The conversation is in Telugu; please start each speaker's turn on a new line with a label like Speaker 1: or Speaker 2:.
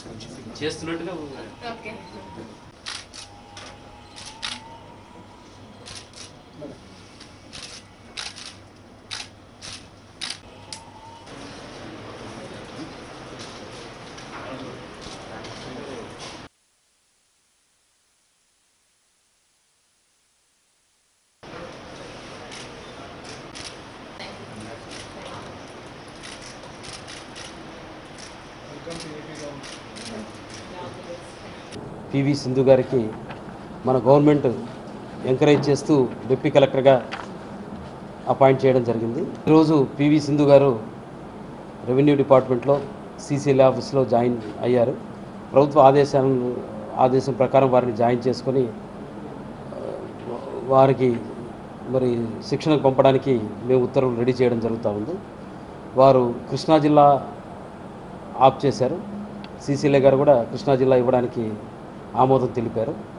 Speaker 1: చేస్తున్నట్టుగా
Speaker 2: ఓకే
Speaker 1: పివి సింధు గారికి మన గవర్నమెంట్ ఎంకరేజ్ చేస్తూ డిప్యూటీ కలెక్టర్గా అపాయింట్ చేయడం జరిగింది ఈరోజు పివి సింధు గారు రెవెన్యూ డిపార్ట్మెంట్లో సీసీఎల్ ఆఫీస్లో జాయిన్ అయ్యారు ప్రభుత్వ ఆదేశాలను ఆదేశం ప్రకారం వారిని జాయిన్ చేసుకొని ఆ, వారికి మరి శిక్షణకు పంపడానికి మేము ఉత్తర్వులు రెడీ చేయడం జరుగుతూ ఉంది వారు కృష్ణా జిల్లా ఆప్ చేశారు సీసీఎల్ఏ గారు కూడా కృష్ణా జిల్లా ఇవ్వడానికి ఆమోదం తెలిపారు